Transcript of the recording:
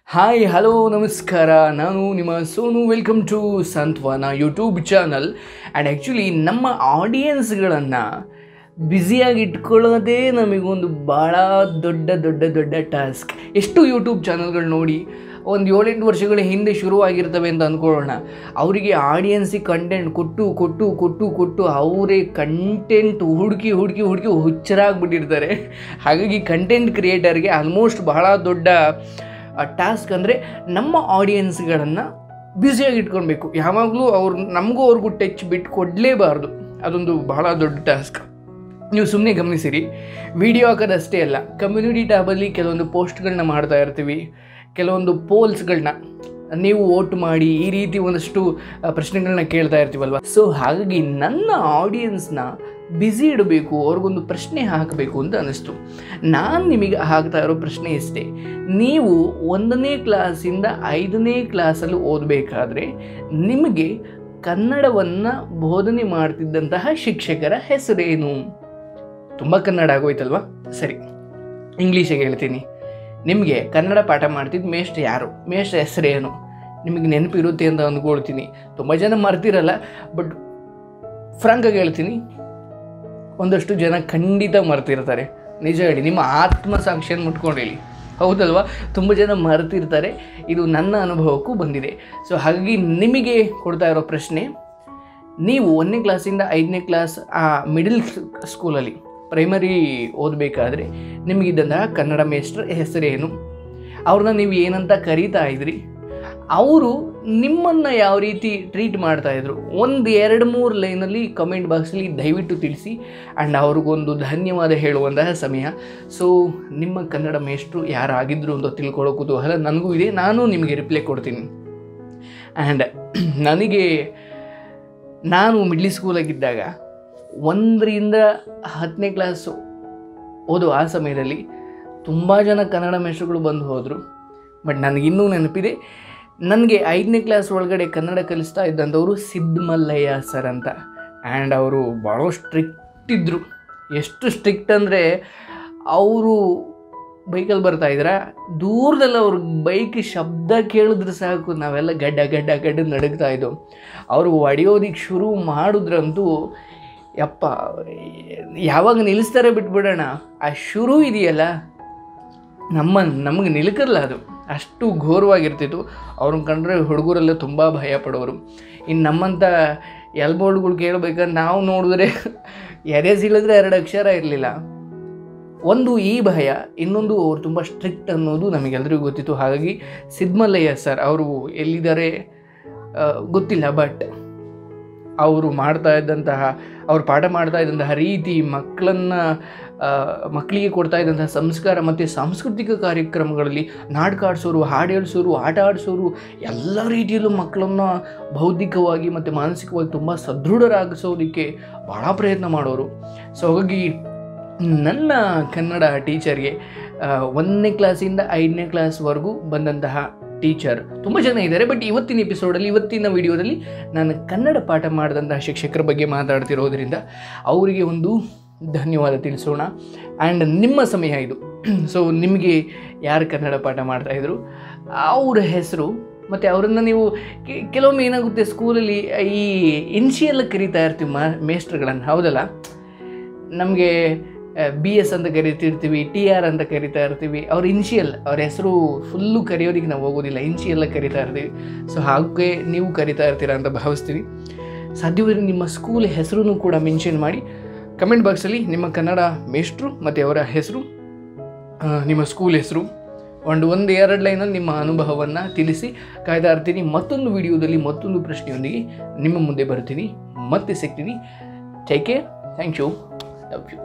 hi hello ನಮಸ್ಕಾರ ನಾನು ನಿಮ್ಮ Sonu welcome to Santhwana YouTube channel and actually ನಮ್ಮ ಆಡಿಯನ್ಸ್ಗಳನ್ನು ಬ್ಯುಸಿಯಾಗಿ ಇಟ್ಕೊಳ್ಳೋದೇ ನಮಗೊಂದು ಭಾಳ ದೊಡ್ಡ ದೊಡ್ಡ ದೊಡ್ಡ ಟಾಸ್ಕ್ ಎಷ್ಟು ಯೂಟ್ಯೂಬ್ ಚಾನಲ್ಗಳು ನೋಡಿ ಒಂದು ಏಳೆಂಟು ವರ್ಷಗಳ ಹಿಂದೆ ಶುರುವಾಗಿರ್ತವೆ ಅಂತ ಅಂದ್ಕೊಳ್ಳೋಣ ಅವರಿಗೆ ಆಡಿಯನ್ಸಿಗೆ ಕಂಟೆಂಟ್ ಕೊಟ್ಟು ಕೊಟ್ಟು ಕೊಟ್ಟು ಕೊಟ್ಟು ಅವರೇ ಕಂಟೆಂಟ್ ಹುಡುಕಿ ಹುಡುಕಿ ಹುಡುಕಿ ಹುಚ್ಚರಾಗ್ಬಿಟ್ಟಿರ್ತಾರೆ ಹಾಗಾಗಿ ಕಂಟೆಂಟ್ ಕ್ರಿಯೇಟರ್ಗೆ ಆಲ್ಮೋಸ್ಟ್ ಬಹಳ ದೊಡ್ಡ ಟಾಸ್ಕ್ ಅಂದರೆ ನಮ್ಮ ಆಡಿಯನ್ಸ್ಗಳನ್ನು ಬ್ಯುಸಿಯಾಗಿ ಇಟ್ಕೊಳ್ಬೇಕು ಯಾವಾಗಲೂ ಅವ್ರು ನಮಗೂ ಅವ್ರಿಗೂ ಟಚ್ ಬಿಟ್ಟು ಕೊಡಲೇಬಾರ್ದು ಅದೊಂದು ಬಹಳ ದೊಡ್ಡ ಟಾಸ್ಕ್ ನೀವು ಸುಮ್ಮನೆ ಗಮನಿಸಿರಿ ವಿಡಿಯೋ ಹಾಕೋದಷ್ಟೇ ಅಲ್ಲ ಕಮ್ಯುನಿಟಿ ಟ್ಯಾಬಲ್ಲಿ ಕೆಲವೊಂದು ಪೋಸ್ಟ್ಗಳನ್ನ ಮಾಡ್ತಾ ಇರ್ತೀವಿ ಕೆಲವೊಂದು ಪೋಲ್ಸ್ಗಳನ್ನ ನೀವು ವೋಟ್ ಮಾಡಿ ಈ ರೀತಿ ಒಂದಷ್ಟು ಆ, ಪ್ರಶ್ನೆಗಳನ್ನ ಕೇಳ್ತಾ ಇರ್ತೀವಲ್ವ ಸೊ ಹಾಗಾಗಿ ನನ್ನ ಆಡಿಯನ್ಸ್ನ ಬ್ಯುಸಿ ಇಡಬೇಕು ಅವ್ರಿಗೊಂದು ಪ್ರಶ್ನೆ ಹಾಕಬೇಕು ಅಂತ ಅನ್ನಿಸ್ತು ನಾನು ನಿಮಗೆ ಹಾಕ್ತಾ ಇರೋ ಪ್ರಶ್ನೆ ಇಷ್ಟೇ ನೀವು ಒಂದನೇ ಕ್ಲಾಸಿಂದ ಐದನೇ ಕ್ಲಾಸಲ್ಲಿ ಓದಬೇಕಾದ್ರೆ ನಿಮಗೆ ಕನ್ನಡವನ್ನು ಬೋಧನೆ ಮಾಡ್ತಿದ್ದಂತಹ ಶಿಕ್ಷಕರ ಹೆಸರೇನು ತುಂಬ ಕನ್ನಡ ಆಗೋಯ್ತಲ್ವಾ ಸರಿ ಇಂಗ್ಲೀಷಿಗೆ ಹೇಳ್ತೀನಿ ನಿಮಗೆ ಕನ್ನಡ ಪಾಠ ಮಾಡ್ತಿದ್ದ ಮೇಷ್ಟ್ರು ಯಾರು ಮೇಷ್ಟ್ರ ಹೆಸರೇನು ನಿಮಗೆ ನೆನಪಿರುತ್ತೆ ಅಂತ ಅಂದ್ಕೊಳ್ತೀನಿ ತುಂಬ ಜನ ಮರ್ತಿರಲ್ಲ ಬಟ್ ಫ್ರಾಂಕಾಗಿ ಹೇಳ್ತೀನಿ ಒಂದಷ್ಟು ಜನ ಖಂಡಿತ ಮರ್ತಿರ್ತಾರೆ ನಿಜ ಹೇಳಿ ನಿಮ್ಮ ಆತ್ಮಸಾಕ್ಷಿಯನ್ನು ಮುಟ್ಕೊಂಡು ಹೇಳಿ ಹೌದಲ್ವಾ ತುಂಬ ಜನ ಮರೆತಿರ್ತಾರೆ ಇದು ನನ್ನ ಅನುಭವಕ್ಕೂ ಬಂದಿದೆ ಸೊ ಹಾಗಾಗಿ ನಿಮಗೆ ಕೊಡ್ತಾ ಇರೋ ಪ್ರಶ್ನೆ ನೀವು ಒಂದನೇ ಕ್ಲಾಸಿಂದ ಐದನೇ ಕ್ಲಾಸ್ ಆ ಮಿಡಲ್ ಸ್ಕೂಲಲ್ಲಿ ಪ್ರೈಮರಿ ಓದಬೇಕಾದ್ರೆ ನಿಮಗಿದ್ದಂತಹ ಕನ್ನಡ ಮೇಸ್ಟ್ರ ಹೆಸರೇನು ಅವ್ರನ್ನ ನೀವು ಏನಂತ ಕರೀತಾ ಇದ್ರಿ ಅವರು ನಿಮ್ಮನ್ನು ಯಾವ ರೀತಿ ಟ್ರೀಟ್ ಮಾಡ್ತಾಯಿದ್ರು ಒಂದು ಎರಡು ಮೂರು ಲೈನಲ್ಲಿ ಕಮೆಂಟ್ ಬಾಕ್ಸಲ್ಲಿ ದಯವಿಟ್ಟು ತಿಳಿಸಿ ಆ್ಯಂಡ್ ಅವ್ರಿಗೊಂದು ಧನ್ಯವಾದ ಹೇಳುವಂತಹ ಸಮಯ ಸೊ ನಿಮ್ಮ ಕನ್ನಡ ಮೇಷ್ಟ್ರು ಯಾರಾಗಿದ್ದರು ಅಂತ ತಿಳ್ಕೊಳ್ಳೋ ಕುತೂಹಲ ನನಗೂ ಇದೆ ನಾನು ನಿಮಗೆ ರಿಪ್ಲೈ ಕೊಡ್ತೀನಿ ಆ್ಯಂಡ್ ನನಗೆ ನಾನು ಮಿಡ್ಲ್ ಸ್ಕೂಲಾಗಿದ್ದಾಗ ಒಂದರಿಂದ ಹತ್ತನೇ ಕ್ಲಾಸು ಓದೋ ಆ ಸಮಯದಲ್ಲಿ ತುಂಬ ಜನ ಕನ್ನಡ ಮೇಷ್ಟ್ರುಗಳು ಬಂದು ಹೋದರು ಬಟ್ ನನಗಿನ್ನೂ ನೆನಪಿದೆ ನನಗೆ ಐದನೇ ಕ್ಲಾಸ್ ಒಳಗಡೆ ಕನ್ನಡ ಕಲಿಸ್ತಾ ಇದ್ದಂಥವರು ಸಿದ್ದಮಲ್ಲಯ್ಯ ಸರ್ ಅಂತ ಆ್ಯಂಡ್ ಅವರು ಭಾಳ ಸ್ಟ್ರಿಕ್ಟ್ ಇದ್ದರು ಎಷ್ಟು ಸ್ಟ್ರಿಕ್ಟ್ ಅಂದರೆ ಅವರು ಬೈಕಲ್ಲಿ ಬರ್ತಾ ಇದ್ರ ದೂರದಲ್ಲಿ ಅವ್ರ ಬೈಕ್ ಶಬ್ದ ಕೇಳಿದ್ರೆ ಸಾಕು ನಾವೆಲ್ಲ ಗಡ್ಡ ಗಡ್ಡ ಗಡ್ಡ ನಡುಗ್ತಾ ಇದ್ದೋ ಅವರು ಹೊಡೆಯೋದಿಕ್ಕೆ ಶುರು ಮಾಡಿದ್ರಂತೂ ಯಪ್ಪ ಯಾವಾಗ ನಿಲ್ಲಿಸ್ತಾರೆ ಬಿಟ್ಬಿಡೋಣ ಆ ಶುರು ಇದೆಯಲ್ಲ ನಮ್ಮ ನಮಗೆ ನಿಲುಕಲ್ಲ ಅದು ಅಷ್ಟು ಘೋರವಾಗಿರ್ತಿತ್ತು ಅವ್ರನ್ನ ಕಂಡ್ರೆ ಹುಡುಗರೆಲ್ಲ ತುಂಬ ಭಯ ಪಡೋರು ಇನ್ನು ನಮ್ಮಂಥ ಎಲ್ಬೋರ್ಡ್ಗಳು ಕೇಳಬೇಕಂದ್ರೆ ನಾವು ನೋಡಿದ್ರೆ ಎದೆ ಸಿಳಿದ್ರೆ ಎರಡು ಅಕ್ಷರ ಇರಲಿಲ್ಲ ಒಂದು ಈ ಭಯ ಇನ್ನೊಂದು ಅವ್ರು ತುಂಬ ಸ್ಟ್ರಿಕ್ಟ್ ಅನ್ನೋದು ನಮಗೆಲ್ಲರಿಗೂ ಗೊತ್ತಿತ್ತು ಹಾಗಾಗಿ ಸಿದ್ಮಲ್ಲಯ್ಯ ಸರ್ ಅವರು ಎಲ್ಲಿದ್ದಾರೆ ಆ, ಗೊತ್ತಿಲ್ಲ ಬಟ್ ಅವರು ಮಾಡ್ತಾ ಇದ್ದಂತಹ ಅವ್ರು ಪಾಠ ಮಾಡ್ತಾ ಇದ್ದಂತಹ ರೀತಿ ಮಕ್ಕಳನ್ನು ಮಕ್ಕಳಿಗೆ ಕೊಡ್ತಾ ಇದ್ದಂತಹ ಸಂಸ್ಕಾರ ಮತ್ತು ಸಾಂಸ್ಕೃತಿಕ ಕಾರ್ಯಕ್ರಮಗಳಲ್ಲಿ ನಾಟಕ ಆಡಿಸೋರು ಹಾಡು ಹೇಳ್ಸೋರು ಆಟ ಆಡಿಸೋರು ಎಲ್ಲ ರೀತಿಯಲ್ಲೂ ಮಕ್ಕಳನ್ನು ಬೌದ್ಧಿಕವಾಗಿ ಮತ್ತು ಮಾನಸಿಕವಾಗಿ ತುಂಬ ಸದೃಢರಾಗಿಸೋದಕ್ಕೆ ಭಾಳ ಪ್ರಯತ್ನ ಮಾಡೋರು ಸೊ ಹಾಗಾಗಿ ನನ್ನ ಕನ್ನಡ ಟೀಚರ್ಗೆ ಆ, ಒಂದನೇ ಕ್ಲಾಸಿಂದ ಐದನೇ ಕ್ಲಾಸ್ವರೆಗೂ ಬಂದಂತಹ ಟೀಚರ್ ತುಂಬ ಜನ ಇದ್ದಾರೆ ಬಟ್ ಇವತ್ತಿನ ಎಪಿಸೋಡಲ್ಲಿ ಇವತ್ತಿನ ವಿಡಿಯೋದಲ್ಲಿ ನಾನು ಕನ್ನಡ ಪಾಠ ಮಾಡಿದಂತಹ ಶಿಕ್ಷಕರ ಬಗ್ಗೆ ಮಾತಾಡ್ತಿರೋದ್ರಿಂದ ಅವರಿಗೆ ಒಂದು ಧನ್ಯವಾದ ತಿಳಿಸೋಣ ಆ್ಯಂಡ್ ನಿಮ್ಮ ಸಮಯ ಇದು ಸೊ ನಿಮಗೆ ಯಾರು ಕನ್ನಡ ಪಾಠ ಮಾಡ್ತಾಯಿದ್ರು ಅವ್ರ ಹೆಸರು ಮತ್ತು ಅವರನ್ನು ನೀವು ಕೆ- ಕೆಲವೊಮ್ಮೆ ಏನಾಗುತ್ತೆ ಸ್ಕೂಲಲ್ಲಿ ಈ ಇನ್ಷಿಯಲ್ ಕರಿತಾ ಇರ್ತೀವಿ ಮಾ ಮೇಸ್ಟ್ರುಗಳನ್ನು ಹೌದಲ್ಲ ನಮಗೆ ಬಿ ಎಸ್ ಅಂತ ಕರಿತಿರ್ತೀವಿ ಟಿ ಆರ್ ಅಂತ ಕರಿತಾ ಇರ್ತೀವಿ ಅವ್ರ ಇನ್ಷಿಯಲ್ ಅವ್ರ ಹೆಸರು ಫುಲ್ಲು ಕರೆಯೋದಕ್ಕೆ ನಾವು ಹೋಗೋದಿಲ್ಲ ಇನ್ಷಿಯಲ್ಲ ಕರಿತಾ ಇರ್ತೀವಿ ಸೊ ಹಾಗೆ ನೀವು ಕರಿತಾ ಇರ್ತೀರಾ ಅಂತ ಭಾವಿಸ್ತೀವಿ ಸಾಧ್ಯವಾದರೆ ನಿಮ್ಮ ಸ್ಕೂಲ್ ಹೆಸರು ಕೂಡ ಮೆನ್ಷನ್ ಮಾಡಿ ಕಮೆಂಟ್ ಬಾಕ್ಸಲ್ಲಿ ನಿಮ್ಮ ಕನ್ನಡ ಮೇಷ್ಟ್ರು ಮತ್ತು ಅವರ ಹೆಸರು ಆ, ನಿಮ್ಮ ಸ್ಕೂಲ್ ಹೆಸರು ಒಂದು ಒಂದು ಎರಡು ಲೈನಲ್ಲಿ ನಿಮ್ಮ ಅನುಭವವನ್ನು ತಿಳಿಸಿ ಕಾಯ್ತಾ ಇರ್ತೀನಿ ಮತ್ತೊಂದು ವಿಡಿಯೋದಲ್ಲಿ ಮತ್ತೊಂದು ಪ್ರಶ್ನೆಯೊಂದಿಗೆ ನಿಮ್ಮ ಮುಂದೆ ಬರ್ತೀನಿ ಮತ್ತೆ ಸಿಗ್ತೀನಿ take care thank you love you